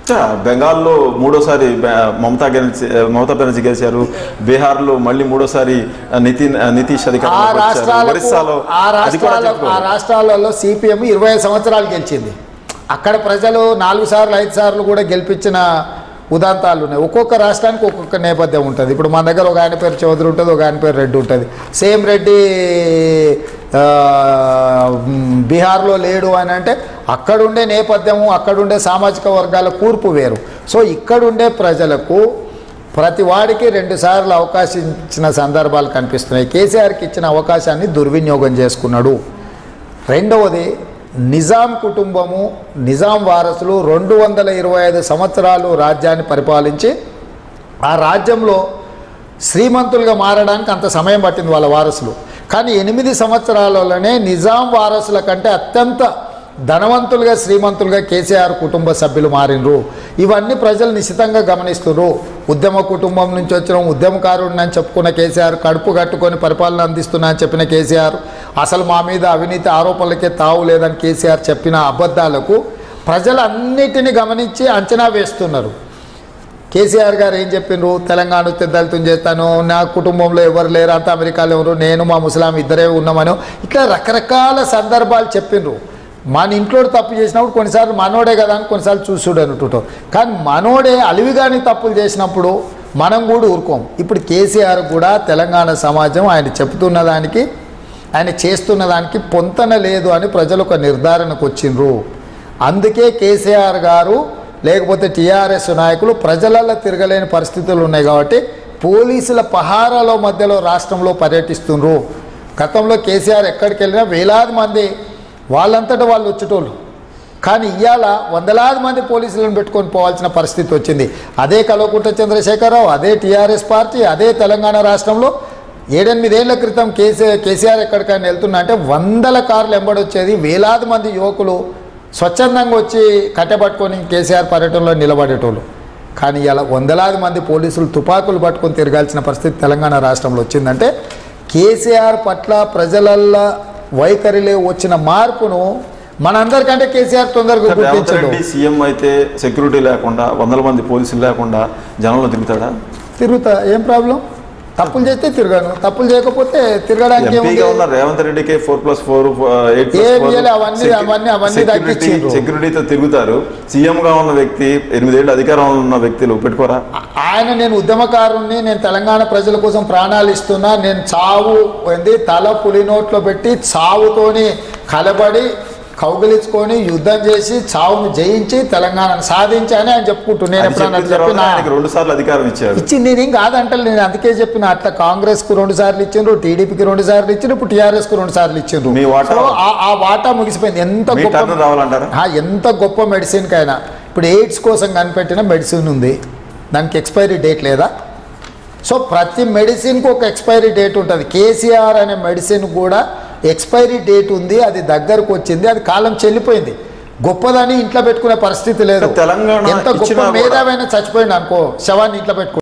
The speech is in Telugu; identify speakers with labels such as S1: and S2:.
S1: ఆ, బెంగాల్లో మూడోసారి బె- మమతా గెలిచి మమతా బెనర్జీ గెలిచారు బీహార్లో మళ్ళీ మూడోసారి ఆ, నితిన్ ఆ, నితీష్
S2: ఆ
S1: అధికారంలోకి వచ్చారు
S2: రాష్ట్రాలకు
S1: ఒరిస్సాలో
S2: ఆ
S1: అది కూడా
S2: రాష్ట్రాల ఆ
S1: చెప్పుకోవాలి.
S2: రాష్ట్రాలలో సిపిఎం ఇరవై ఐదు సంవత్సరాలు గెలిచింది అక్కడ ప్రజలు నాలుగు సార్లు ఐదు సార్లు కూడా గెలిపించిన ఉదాంతాలు ఉన్నాయి ఒక్కొక్క రాష్ట్రానికి ఒక్కొక్క నేపథ్యం ఉంటుంది ఇప్పుడు మన దగ్గర ఒక ఆయన పేరు చౌదరి ఉంటుంది ఒక ఆయన పేరు రెడ్డి ఉంటుంది సేమ్ రెడ్డి ఆ, మ్, బీహార్లో లేడు అని అంటే అక్కడుండే నేపథ్యము అక్కడుండే సామాజిక వర్గాల కూర్పు వేరు సో ఇక్కడుండే ప్రజలకు ప్రతి వాడికి రెండు సార్లు అవకాశం ఇచ్చిన సందర్భాలు కనిపిస్తున్నాయి కేసీఆర్కి ఇచ్చిన అవకాశాన్ని దుర్వినియోగం చేసుకున్నాడు రెండవది నిజాం కుటుంబము నిజాం వారసులు రెండు వందల ఇరవై ఐదు సంవత్సరాలు రాజ్యాన్ని పరిపాలించి ఆ రాజ్యంలో శ్రీమంతులుగా మారడానికి అంత సమయం పట్టింది వాళ్ళ వారసులు కానీ ఎనిమిది సంవత్సరాలలోనే నిజాం వారసుల కంటే అత్యంత ధనవంతులుగా శ్రీమంతులుగా కేసీఆర్ కుటుంబ సభ్యులు మారినరు ఇవన్నీ ప్రజలు నిశితంగా గమనిస్తున్నారు ఉద్యమ కుటుంబం నుంచి వచ్చిన ఉద్యమకారుడిని అని చెప్పుకున్న కేసీఆర్ కడుపు కట్టుకొని పరిపాలన అందిస్తున్నా అని చెప్పిన కేసీఆర్ అసలు మా మీద అవినీతి ఆరోపణలకే తావు లేదని కేసీఆర్ చెప్పిన అబద్ధాలకు ప్రజలు అన్నిటిని గమనించి అంచనా వేస్తున్నారు కేసీఆర్ గారు ఏం చెప్పిండ్రు తెలంగాణ వస్తే దళితం చేస్తాను నా కుటుంబంలో ఎవరు లేరు అంతా అమెరికాలో ఎవరు నేను మా ముసలాం ఇద్దరే ఉన్నామని ఇట్లా రకరకాల సందర్భాలు చెప్పిండ్రు మన ఇంట్లో తప్పు చేసినప్పుడు కొన్నిసార్లు మనోడే కదా అని కొన్నిసార్లు చూసుడు అనుకుంటాం కానీ మనోడే అలివిగాని తప్పులు చేసినప్పుడు మనం కూడా ఊరుకోం ఇప్పుడు కేసీఆర్ కూడా తెలంగాణ సమాజం ఆయన చెప్తున్న దానికి ఆయన చేస్తున్న దానికి పొంతన లేదు అని ప్రజలు ఒక నిర్ధారణకు వచ్చిండ్రు అందుకే కేసీఆర్ గారు లేకపోతే టీఆర్ఎస్ నాయకులు ప్రజలలో తిరగలేని పరిస్థితులు ఉన్నాయి కాబట్టి పోలీసుల పహారాల మధ్యలో రాష్ట్రంలో పర్యటిస్తుండ్రు గతంలో కేసీఆర్ ఎక్కడికి వెళ్ళినా వేలాది మంది వాళ్ళంతటా వాళ్ళు వచ్చేటోళ్ళు కానీ ఇవాళ వందలాది మంది పోలీసులను పెట్టుకొని పోవాల్సిన పరిస్థితి వచ్చింది అదే కల్వకుంట్ల చంద్రశేఖరరావు అదే టీఆర్ఎస్ పార్టీ అదే తెలంగాణ రాష్ట్రంలో ఏడెనిమిదేళ్ల క్రితం కేసీ కేసీఆర్ ఎక్కడికైనా వెళ్తున్నా అంటే వందల కార్లు ఎంబడొచ్చేది వేలాది మంది యువకులు స్వచ్ఛందంగా వచ్చి కట్టెపట్టుకొని కేసీఆర్ పర్యటనలో నిలబడేటోళ్ళు కానీ ఇలా వందలాది మంది పోలీసులు తుపాకులు పట్టుకొని తిరగాల్సిన పరిస్థితి తెలంగాణ రాష్ట్రంలో వచ్చిందంటే కేసీఆర్ పట్ల ప్రజలల్లో వైఖరిలో వచ్చిన మార్పును మనందరికంటే కేసీఆర్ తొందరగా
S1: రేవంత్
S2: గుర్తించడు
S1: రెడ్డి సీఎం అయితే సెక్యూరిటీ లేకుండా వందల మంది పోలీసులు లేకుండా జనంలో తిరుగుతాడా
S2: తిరుగుతా ఏం ప్రాబ్లం తప్పులు చేస్తే తిరగాను తప్పులు చేయకపోతే తిరగడానికి
S1: ఎంపీగా
S2: ఏముంది?
S1: ఉన్న రేవంత్ రెడ్డికి ఫోర్ ప్లస్ ఫోర్ ఎయిట్
S2: ఏం చేయలే, అవన్నీ- అవన్నీ- అవన్నీ తగ్గించిండ్రు.
S1: సెక్యూరిటీతో తిరుగుతారు సీఎం గా ఉన్న వ్యక్తి ఎనిమిదేళ్ళు అధికారంలో ఉన్న వ్యక్తులు పెట్టుకోరా
S2: ఆయన నేను ఉద్యమకారుణ్ణి నేను తెలంగాణ ప్రజల కోసం ప్రాణాలు ఇస్తున్నా నేను చావు ఏంది తల పులి నోట్లో పెట్టి చావుతోని కలబడి కౌగిలించుకొని యుద్ధం చేసి చావును జయించి తెలంగాణను సాధించాని ఆయన చెప్పుకుంటూ నేను
S1: అది
S2: ఎప్పుడన్నా
S1: చెప్పిన తర్వాత
S2: చెప్పిన
S1: ఆయనకి రెండు సార్లు అధికారం ఇచ్చారు
S2: ఇచ్చింది నేను కాదంటే నేను అందుకే చెప్పిన అట్లా కాంగ్రెస్ కు రెండు సార్లు ఇచ్చిండ్రు టీడీపీకి రెండు సార్లు ఇచ్చిండ్రు ఇప్పుడు టీఆర్ఎస్ కు రెండు సార్లు ఇచ్చిండ్రు
S1: మీ వాటా?
S2: సో ఆ- ఆ వాటా ముగిసిపోయింది ఎంత
S1: మీ
S2: గొప్ప
S1: టర్న్ రావాలంటారా
S2: ఆ, ఎంత గొప్ప మెడిసిన్ కైనా ఇప్పుడు ఎయిడ్స్ కోసం కనిపెట్టిన మెడిసిన్ ఉంది దానికి ఎక్స్పైరీ డేట్ లేదా సో ప్రతి మెడిసిన్కి ఒక ఎక్స్పైరీ డేట్ ఉంటుంది కేసీఆర్ అనే మెడిసిన్ కూడా ఎక్స్పైరీ డేట్ ఉంది అది దగ్గరకు వచ్చింది అది కాలం చెల్లిపోయింది గొప్పదని ఇంట్లో పెట్టుకునే పరిస్థితి లేదు
S1: తెలంగాణ
S2: ఎంత గొప్ప
S1: ఇచ్చినా కూడా-
S2: మేధావైనా చచ్చిపోయింది అనుకో శవాన్ని ఇంట్లో పెట్టుకో